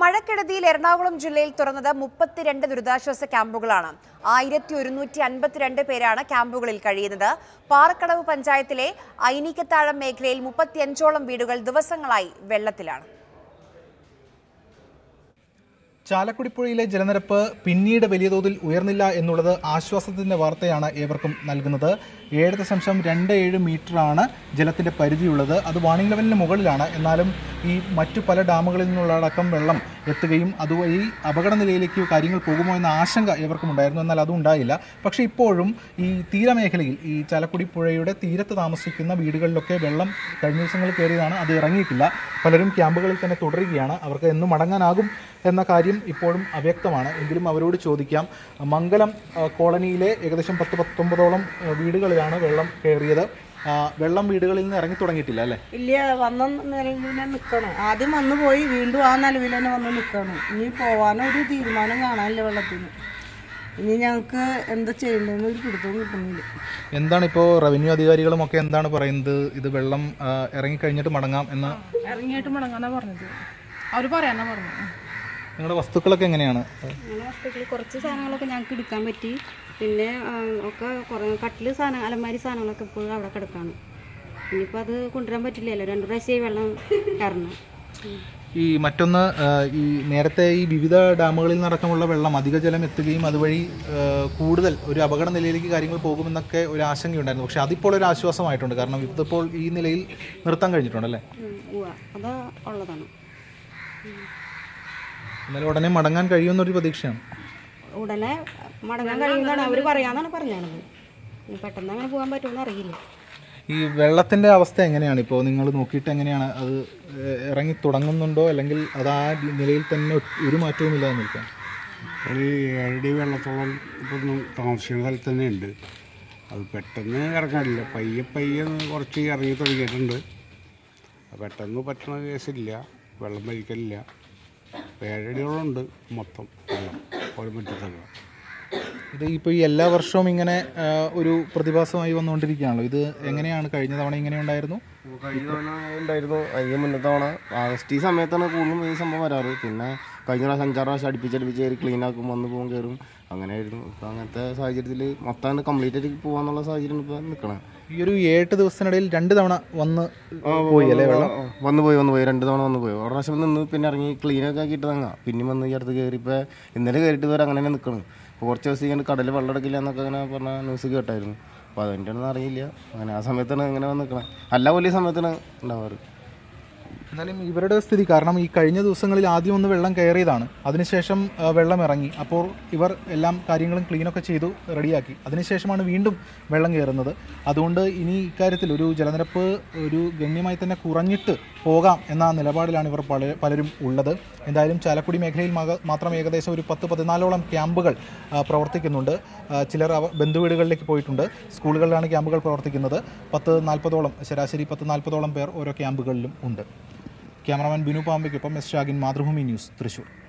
മഴക്കെടുതിയിൽ എറണാകുളം ജില്ലയിൽ തുറന്നത് മുപ്പത്തിരണ്ട് ദുരിതാശ്വാസ ക്യാമ്പുകളാണ് ആയിരത്തി ഒരുന്നൂറ്റി അൻപത്തിരണ്ട് പേരാണ് ക്യാമ്പുകളിൽ കഴിയുന്നത് പാറക്കടവ് പഞ്ചായത്തിലെ ഐനിക്കത്താഴം മേഖലയിൽ മുപ്പത്തിയഞ്ചോളം വീടുകൾ ദിവസങ്ങളായി വെള്ളത്തിലാണ് ചാലക്കുടിപ്പുഴയിലെ ജലനിരപ്പ് പിന്നീട് വലിയ തോതിൽ ഉയർന്നില്ല എന്നുള്ളത് ആശ്വാസത്തിന്റെ വാർത്തയാണ് ഏവർക്കും നൽകുന്നത് ഏഴ് ദശാംശം രണ്ട് ഏഴ് മീറ്ററാണ് ജലത്തിന്റെ പരിധിയുള്ളത് അത് വാണിംഗ് ലെവലിന് മുകളിലാണ് എന്നാലും ഈ മറ്റു പല ഡാമുകളിൽ നിന്നുള്ള അടക്കം വെള്ളം എത്തുകയും അതുവഴി അപകട നിലയിലേക്ക് കാര്യങ്ങൾ പോകുമോ എന്ന ആശങ്ക ഏവർക്കും ഉണ്ടായിരുന്നു എന്നാൽ അതും ഉണ്ടായില്ല പക്ഷേ ഇപ്പോഴും ഈ തീരമേഖലയിൽ ഈ ചാലക്കുടി പുഴയുടെ തീരത്ത് താമസിക്കുന്ന വീടുകളിലൊക്കെ വെള്ളം കഴിഞ്ഞ ദിവസങ്ങളിൽ കയറിയതാണ് അത് ഇറങ്ങിയിട്ടില്ല പലരും ക്യാമ്പുകളിൽ തന്നെ തുടരുകയാണ് അവർക്ക് എന്ന് മടങ്ങാനാകും എന്ന കാര്യം ഇപ്പോഴും അവ്യക്തമാണ് എങ്കിലും അവരോട് ചോദിക്കാം മംഗലം ആ, കോളനിയിലെ ഏകദേശം പത്ത് പത്തൊമ്പതോളം ആ, വീടുകളിലാണ് വെള്ളം കയറിയത് ആ, വെള്ളം വീടുകളിൽ നിന്ന് ഇറങ്ങി തുടങ്ങിയിട്ടില്ല അല്ലേ ഇല്ല വന്ന നിലവിൽ തന്നെ നിൽക്കണം ആദ്യം വന്നു പോയി വീണ്ടും ആ നിലവിൽ തന്നെ വന്ന് നിൽക്കണം ഇനി പോവാനൊരു തീരുമാനം കാണാനില്ല വെള്ളത്തിന് ഇനി ഞങ്ങൾക്ക് എന്താ ചെയ്യേണ്ടതെന്ന് ഒരു പിടുത്തവും കിട്ടുന്നില്ല എന്താണ് ഇപ്പോൾ റവന്യൂ അധികാരികളും ഒക്കെ എന്താണ് പറയുന്നത് ഇത് വെള്ളം ആ, ഇറങ്ങിക്കഴിഞ്ഞിട്ട് മടങ്ങാം എന്ന് ഇറങ്ങിയിട്ട് മുടങ്ങാന്നാ പറഞ്ഞത് അവർ പറയാന്നാ പറഞ്ഞത് നിങ്ങളുടെ വസ്തുക്കളൊക്കെ എങ്ങനെയാണ് അങ്ങനെ വസ്തുക്കൾ കുറച്ച് സാധനങ്ങളൊക്കെ ഞങ്ങൾക്ക് എടുക്കാൻ പറ്റി പിന്നെ ആ, ഒക്കെ കുറേ കട്ടിൽ സാധനം അലമാരി സാധനങ്ങളൊക്കെ ഇപ്പോഴും അവിടെ കിടക്കാണ് ഇനിയിപ്പോൾ അത് കൊണ്ടുവരാൻ പറ്റില്ലല്ലോ രണ്ടു പ്രാവശ്യമായി വെള്ളം കയറണം ഈ മറ്റൊന്ന് ആ, ഈ നേരത്തെ ഈ വിവിധ ഡാമുകളിൽ നിന്നടക്കമുള്ള വെള്ളം അധിക ജലം എത്തുകയും അതുവഴി ആ, കൂടുതൽ ഒരു അപകട നിലയിലേക്ക് കാര്യങ്ങൾ പോകുമെന്നൊക്കെ ഒരു ആശങ്കയുണ്ടായിരുന്നു പക്ഷെ അതിപ്പോൾ ഒരു ആശ്വാസമായിട്ടുണ്ട് കാരണം ഇതിപ്പോൾ ഈ നിലയിൽ നിർത്താൻ കഴിഞ്ഞിട്ടുണ്ടല്ലേ ഉവ്വ അത് ഉള്ളതാണ് എന്നാലും ഉടനെ മടങ്ങാൻ കഴിയുമെന്നൊരു പ്രതീക്ഷയാണ് ഉടനെ മടങ്ങാൻ കഴിയുന്നതാണ് അവർ പറയാന്നാണ് പറഞ്ഞത് ഇനി പെട്ടെന്ന് അങ്ങനെ പോകാൻ പറ്റുമെന്ന് അറിയില്ല ഈ വെള്ളത്തിന്റെ അവസ്ഥ എങ്ങനെയാണ് ഇപ്പോൾ നിങ്ങൾ നോക്കിയിട്ട് എങ്ങനെയാണ് അത് ഏഹ്, ഇറങ്ങി തുടങ്ങുന്നുണ്ടോ അല്ലെങ്കിൽ അത് ആ നിലയിൽ തന്നെ ഒരു മാറ്റവും ഇല്ലാതെ നിൽക്കാം ഒരു ഏഴടി വെള്ളത്തോളം ഇപ്പം താമസിക്കുന്ന സ്ഥലത്ത് തന്നെ ഉണ്ട് അത് പെട്ടെന്ന് ഇറങ്ങാനില്ല പയ്യെ പയ്യെ ഒന്ന് കുറച്ച് ഇറങ്ങി തുടങ്ങിയിട്ടുണ്ട് അത് പെട്ടെന്ന് പറ്റണ കേസില്ല വെള്ളം വലിക്കലില്ല ഇപ്പം ഏഴടിയോളം ഉണ്ട് മൊത്തം വെള്ളം ഒരു മുറ്റത്തല്ല ഇത് ഇപ്പോൾ ഈ എല്ലാ വർഷവും ഇങ്ങനെ ആ, ഒരു പ്രതിഭാസമായി വന്നുകൊണ്ടിരിക്കുകയാണല്ലോ ഇത് എങ്ങനെയാണ് കഴിഞ്ഞ തവണ ഇങ്ങനെ ഉണ്ടായിരുന്നു കഴിഞ്ഞ തവണ ഉണ്ടായിരുന്നു അതിന് മുന്നത്തെ തവണ ആഗസ്റ്റ് ഈ സമയത്താണ് കൂടുതലും ഈ സംഭവം വരാറ് പിന്നെ കഴിഞ്ഞ പ്രാവശ്യം അഞ്ചാറ് പ്രാവശ്യം അടുപ്പിച്ചടുപ്പിച്ച് കയറി ക്ലീൻ ആക്കും വന്ന് പോകും കയറും അങ്ങനെയായിരുന്നു ഇപ്പം അങ്ങനത്തെ സാഹചര്യത്തിൽ മൊത്തം കംപ്ലീറ്റ് ആയിട്ട് പോകാന്നുള്ള സാഹചര്യം ഇപ്പോൾ നിൽക്കണം ഈ ഒരു ഏട്ട് ദിവസത്തിനിടയിൽ രണ്ട് തവണ വന്ന് പോയി അല്ലേ വെള്ളം വന്നു പോയി വന്നു പോയി രണ്ട് തവണ വന്നു പോയി ഒരു പ്രാവശ്യം നിന്ന് പിന്നെ ഇറങ്ങി ക്ലീൻ ഒക്കെ ആക്കിയിട്ട് തങ്ങാം പിന്നെ വന്ന് ഈ അടുത്ത് കയറി ഇപ്പോൾ ഇന്നലെ കയറിയിട്ട് വരെ അങ്ങനെ തന്നെ നിൽക്കണം ഇപ്പോൾ കുറച്ച് ദിവസം ഇങ്ങനെ കടൽ വെള്ളം എടുക്കില്ല എന്നൊക്കെ അങ്ങനെ പറഞ്ഞ ന്യൂസ് കേട്ടായിരുന്നു അപ്പോൾ അതിൻ്റെ ഒന്നും അറിയില്ല അങ്ങനെ ആ സമയത്താണ് ഇങ്ങനെ വന്ന് നിൽക്കണം അല്ല വലിയ സമയത്താണ് ഉണ്ടാവാറ് എന്നാലും ഇവരുടെ സ്ഥിതി കാരണം ഈ കഴിഞ്ഞ ദിവസങ്ങളിൽ ആദ്യം ഒന്ന് വെള്ളം കയറിയതാണ് അതിനുശേഷം ആ, വെള്ളം ഇറങ്ങി അപ്പോൾ ഇവർ എല്ലാം കാര്യങ്ങളും ക്ലീനൊക്കെ ചെയ്തു റെഡിയാക്കി അതിനുശേഷമാണ് വീണ്ടും വെള്ളം കയറുന്നത് അതുകൊണ്ട് ഇനി ഇക്കാര്യത്തിൽ ഒരു ജലനിരപ്പ് ഒരു ഗണ്യമായി തന്നെ കുറഞ്ഞിട്ട് പോകാം എന്ന നിലപാടിലാണ് ഇവർ പല പലരും ഉള്ളത് എന്തായാലും ചാലക്കുടി മേഖലയിൽ മക- മാത്രം ഏകദേശം ഒരു പത്ത് പതിനാലോളം ക്യാമ്പുകൾ ആ, പ്രവർത്തിക്കുന്നുണ്ട് ആ, ചിലർ അവ ബന്ധുവീടുകളിലേക്ക് പോയിട്ടുണ്ട് സ്കൂളുകളിലാണ് ക്യാമ്പുകൾ പ്രവർത്തിക്കുന്നത് പത്ത് നാൽപ്പതോളം ശരാശരി പത്ത് നാൽപ്പതോളം പേർ ഓരോ ക്യാമ്പുകളിലും ഉണ്ട് ക്യാമറാമാൻ ബിനു പാമ്പയ്ക്കൊപ്പം എസ് ഷാഗിൻ മാതൃഭൂമി ന്യൂസ് തൃശൂർ